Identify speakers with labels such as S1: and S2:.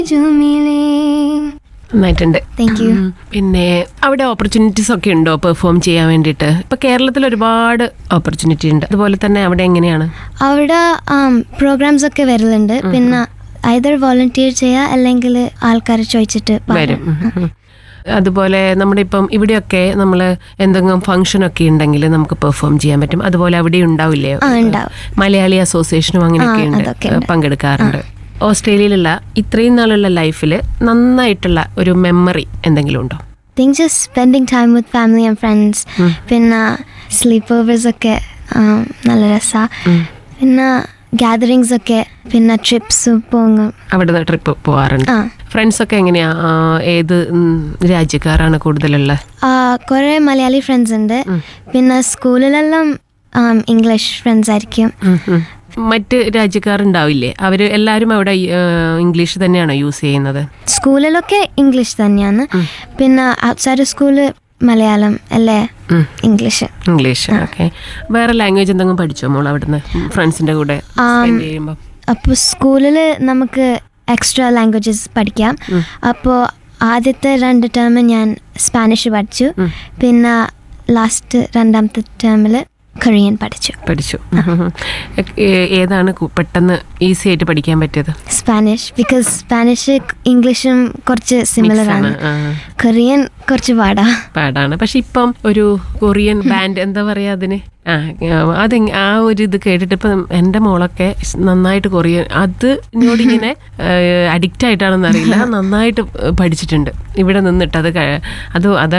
S1: നന്നായിട്ടുണ്ട്
S2: thank you
S1: ഉം. പിന്നെ അവിടെ ഓപ്പർച്യൂണിറ്റീസ് ഒക്കെ ഉണ്ടോ പെർഫോം ചെയ്യാൻ വേണ്ടിയിട്ട് ഇപ്പൊ കേരളത്തിൽ ഒരുപാട് ഓപ്പർച്യൂണിറ്റി ഉണ്ട് അതുപോലെ തന്നെ അവിടെ എങ്ങനെയാണ്
S2: അവിടെ പ്രോഗ്രാംസ് ഒക്കെ വരലുണ്ട് പിന്നെ ഐതർ വോളണ്ടിയർ ചെയ്യുക അല്ലെങ്കിൽ ആൾക്കാർ ചോദിച്ചിട്ട് പാടാം.
S1: വരും ഉം, ഉം. അതുപോലെ നമ്മുടെ ഇപ്പം ഇവിടെയൊക്കെ നമ്മൾ എന്തെങ്കിലും ഫംഗ്ഷൻ ഒക്കെ ഉണ്ടെങ്കിൽ നമുക്ക് പെർഫോം ചെയ്യാൻ പറ്റും അതുപോലെ അവിടെ ഉണ്ടാവില്ലേ
S2: ആ ഉണ്ടാവും
S1: മലയാളി അസോസിയേഷനും അങ്ങനെയൊക്കെ
S2: ആ,
S1: ഉണ്ട്
S2: അതൊക്കെ ഉണ്ട്.
S1: പങ്കെടുക്കാറുണ്ട് ഓസ്ട്രേലിയയിലുള്ള ഇത്രയും നാളുള്ള ലൈഫിൽ നന്നായിട്ടുള്ള ഒരു മെമ്മറി എന്തെങ്കിലും ഉണ്ടോ
S2: think just spending time with family and friends പിന്നെ സ്ലീപ്പ് ഓവേഴ്സ് ഒക്കെ um, നല്ല രസമാണ് പിന്നെ ഗ്യാതറിങ്സ് ഒക്കെ പിന്നെ ട്രിപ്സ് പോകും
S1: അവിടെ ട്രിപ്പ് പോകാറുണ്ട്
S2: ആ
S1: ഫ്രണ്ട്സ് ഒക്കെ എങ്ങനെയാ ആ, ഏത് ഉം, രാജ്യക്കാരാണ് കൂടുതലുള്ളത്
S2: കുറേ മലയാളി ഫ്രണ്ട്സ് ഉണ്ട് പിന്നെ സ്കൂളിലെല്ലാം ഇംഗ്ലീഷ് ഫ്രണ്ട്സ് ആയിരിക്കും
S1: മറ്റ് രാജ്യക്കാരുണ്ടാവില്ലേ അവര് എല്ലാവരും അവിടെ ഇംഗ്ലീഷ് തന്നെയാണോ യൂസ് ചെയ്യുന്നത്
S2: സ്കൂളിലൊക്കെ ഇംഗ്ലീഷ് തന്നെയാണ് പിന്നെ ഔട്ട്സൈഡ് സ്കൂള് മലയാളം അല്ലേ
S1: ഉം.
S2: ഇംഗ്ലീഷ്
S1: ഇംഗ്ലീഷ് ഓക്കെ വേറെ ലാംഗ്വേജ് എന്തെങ്കിലും പഠിച്ചോ മോൾ അവിടുന്ന് ഫ്രണ്ട്സിന്റെ കൂടെ സ്പെൻഡ് ചെയ്യുമ്പോൾ
S2: അപ്പോൾ സ്കൂളിൽ നമുക്ക് എക്സ്ട്രാ ലാംഗ്വേജസ് പഠിക്കാം അപ്പോൾ ആദ്യത്തെ രണ്ട് ടേം ഞാൻ സ്പാനിഷ് പഠിച്ചു പിന്നെ ലാസ്റ്റ് രണ്ടാമത്തെ ടേമിൽ കൊറിയൻ പഠിച്ചു
S1: പഠിച്ചു ഏ- ഏതാണ് കു- പെട്ടെന്ന് ഈസി ആയിട്ട് പഠിക്കാൻ പറ്റിയത്
S2: സ്പാനിഷ് ബിക്കോസ് സ്പാനിഷ് ഇംഗ്ലീഷും കുറച്ച് സിമിലർ
S1: Mix
S2: ആണ്
S1: ആ,
S2: കൊറിയൻ കുറച്ച് പാടാ
S1: പാടാണ് പക്ഷെ ഇപ്പം ഒരു കൊറിയൻ ബാൻഡ് എന്താ പറയാ അതിന് ആ അത് ആ ഒരു ഇത് കേട്ടിട്ട് ഇപ്പം എൻ്റെ മോളൊക്കെ നന്നായിട്ട് കൊറിയൻ അതിനോട് ഇങ്ങനെ അഡിക്റ്റ് ആയിട്ടാണെന്ന് അറിയില്ല നന്നായിട്ട് പഠിച്ചിട്ടുണ്ട് ഇവിടെ നിന്നിട്ട് അത് ക- അത് അത്